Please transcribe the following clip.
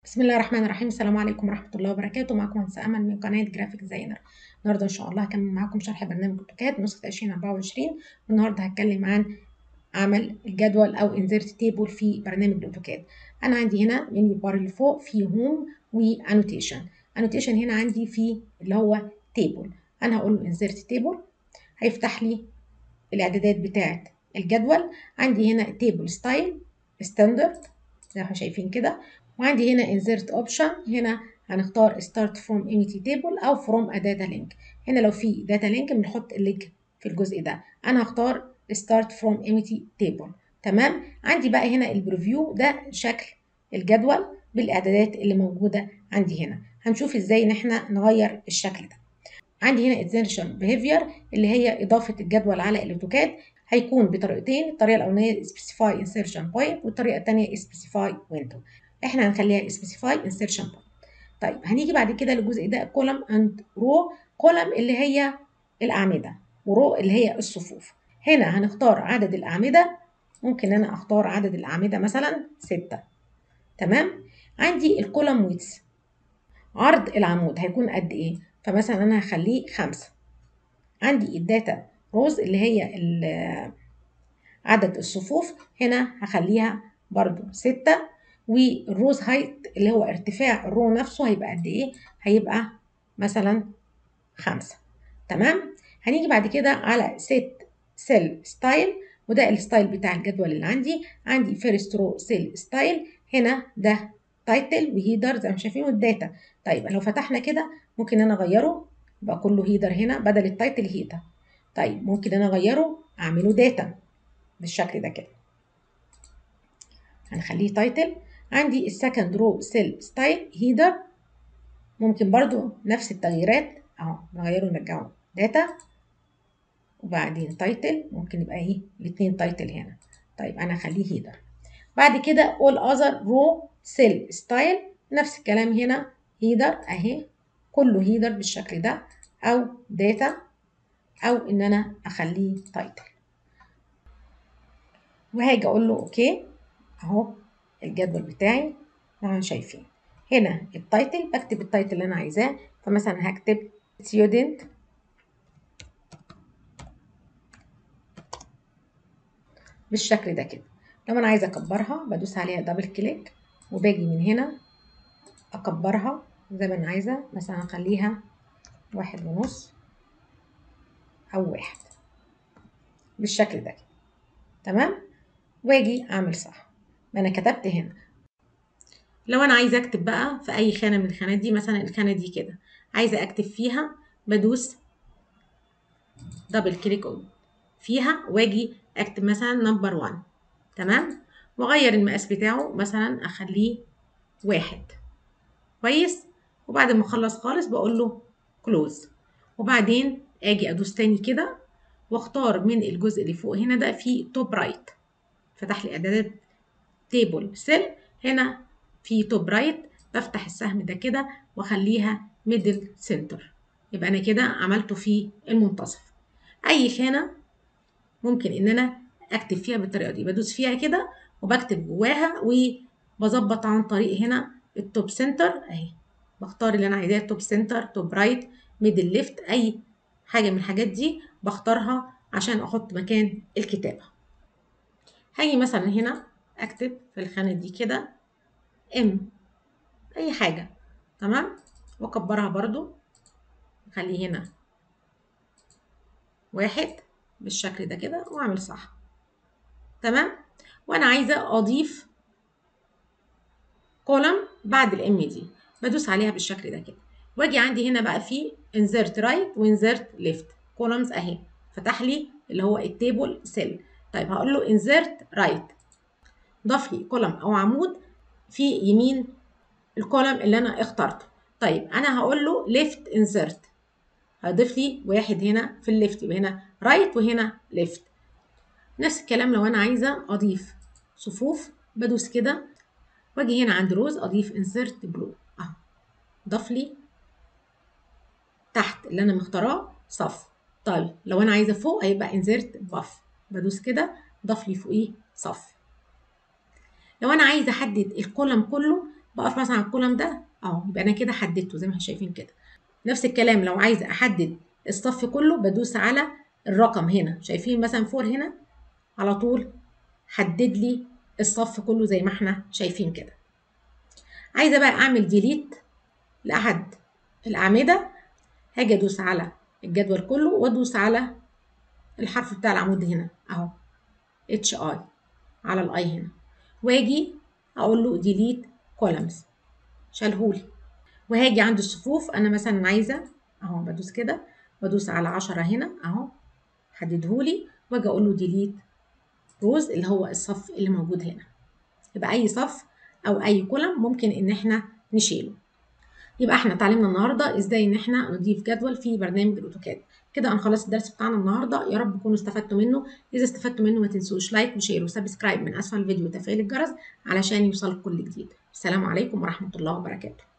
بسم الله الرحمن الرحيم السلام عليكم ورحمة الله وبركاته معكم مهندسة أمل من قناة جرافيك ديزاينر النهاردة إن شاء الله هكمل معاكم شرح برنامج أوتوكاد نسخة 2024 والنهاردة هتكلم عن عمل الجدول أو انزرت تيبل في برنامج الأوتوكاد أنا عندي هنا منيو بار اللي فوق في هوم وانوتيشن انوتيشن هنا عندي في اللي هو تيبل أنا هقول له انزرت تيبل هيفتح لي الإعدادات بتاعة الجدول عندي هنا تيبل ستايل ستاندرد زي ما احنا شايفين كده وعندي هنا insert option هنا هنختار start from empty table أو from a data link هنا لو في data link بنحط اللينك في الجزء ده أنا هختار start from empty table تمام عندي بقى هنا البريفيو ده شكل الجدول بالإعدادات اللي موجودة عندي هنا هنشوف إزاي إن إحنا نغير الشكل ده عندي هنا insertion behavior اللي هي إضافة الجدول على الأوتوكاد هيكون بطريقتين الطريقة الأولانية specify insertion point والطريقة الثانية specify window احنا هنخليها specify insertion point طيب هنيجي بعد كده للجزء ده column and row column اللي هي الأعمدة ورو اللي هي الصفوف هنا هنختار عدد الأعمدة ممكن أنا أختار عدد الأعمدة مثلا ستة تمام عندي الكولم ويتس عرض العمود هيكون قد إيه فمثلا أنا هخليه خمسة عندي الداتا روز اللي هي عدد الصفوف هنا هخليها برضو ستة والروز هايت اللي هو ارتفاع الرو نفسه هيبقى قد ايه هيبقى مثلا خمسة تمام هنيجي بعد كده على set cell ستايل وده الستايل بتاع الجدول اللي عندي عندي فيرست رو سيل ستايل هنا ده تايتل وهيدر زي ما شايفين والداتا طيب لو فتحنا كده ممكن انا اغيره يبقى كله هيدر هنا بدل التايتل هيدر طيب ممكن انا اغيره اعمله داتا بالشكل ده كده هنخليه تايتل عندي السكند رو سيل ستايل هيدر ممكن برضو نفس التغييرات اهو نغيره نرجعه داتا وبعدين تايتل ممكن يبقى ايه الاتنين تايتل هنا طيب انا هخليه هيدر بعد كده all other row cell style نفس الكلام هنا هيدر اهي كله هيدر بالشكل ده او داتا او ان انا اخليه تايتل وهاجي اقول له اوكي اهو الجدول بتاعي طبعا شايفين هنا التايتل بكتب التايتل اللي انا عايزاه فمثلا هكتب student بالشكل ده كده لو انا عايزه اكبرها بدوس عليها دبل كليك وباجي من هنا اكبرها زي ما انا عايزه مثلا اخليها واحد ونص او واحد بالشكل ده كده تمام واجي اعمل صح ما انا كتبت هنا لو انا عايزه اكتب بقى في اي خانه من الخانات دي مثلا الخانه دي كده عايزه اكتب فيها بدوس دبل كليك فيها واجي اكتب مثلا نمبر 1 تمام واغير المقاس بتاعه مثلا اخليه واحد كويس وبعد ما اخلص خالص بقول له كلوز وبعدين اجي ادوس تاني كده واختار من الجزء اللي فوق هنا ده في توب رايت فتح لي اعدادات تيبل سيل هنا في توب رايت بفتح السهم ده كده واخليها ميدل سنتر يبقى انا كده عملته في المنتصف اي خانه ممكن ان انا اكتب فيها بالطريقه دي بدوس فيها كده وبكتب جواها وبظبط عن طريق هنا التوب سنتر اهي بختار اللي انا عايزاه توب سنتر توب رايت ميدل ليفت اي حاجه من الحاجات دي بختارها عشان احط مكان الكتابه هاجي مثلا هنا اكتب في الخانه دي كده ام اي حاجه تمام واكبرها برضو اخليه هنا واحد بالشكل ده كده واعمل صح تمام وانا عايزه اضيف كولم بعد الام دي بدوس عليها بالشكل ده كده واجي عندي هنا بقى في insert right وانزرت left columns اهي فتح لي اللي هو التيبل سيل طيب هقول له insert right ضاف لي كولم او عمود في يمين الكولم اللي انا اخترته طيب انا هقول له left insert هيضيف لي واحد هنا في الليفت يبقى هنا رايت right وهنا ليفت نفس الكلام لو انا عايزه اضيف صفوف بدوس كده واجي هنا عند روز اضيف insert بلو اهو ضاف لي تحت اللي انا مختاراه صف طيب لو انا عايزه فوق هيبقى insert باف بدوس كده ضاف لي فوقيه صف لو انا عايزه احدد الكولم كله بقف مثلا على الكولم ده اهو يبقى انا كده حددته زي ما احنا شايفين كده نفس الكلام لو عايزه احدد الصف كله بدوس على الرقم هنا شايفين مثلا فور هنا على طول حدد لي الصف كله زي ما احنا شايفين كده عايزه بقى اعمل ديليت لاحد الاعمده هاجي ادوس على الجدول كله وادوس على الحرف بتاع العمود هنا اهو اتش اي على الاي هنا واجي اقول له ديليت كولمز شالهولي وهاجي عند الصفوف انا مثلا عايزه اهو بدوس كده بدوس على 10 هنا اهو حددهولي واجي اقول له ديليت روز اللي هو الصف اللي موجود هنا يبقى اي صف او اي كولم ممكن ان احنا نشيله يبقى احنا اتعلمنا النهارده ازاي ان احنا نضيف جدول في برنامج الاوتوكاد كده انا خلصت الدرس بتاعنا النهارده يا رب تكونوا استفدتوا منه اذا استفدتوا منه ما تنسوش لايك وشير وسبسكرايب من اسفل الفيديو وتفعيل الجرس علشان يوصلك كل جديد السلام عليكم ورحمه الله وبركاته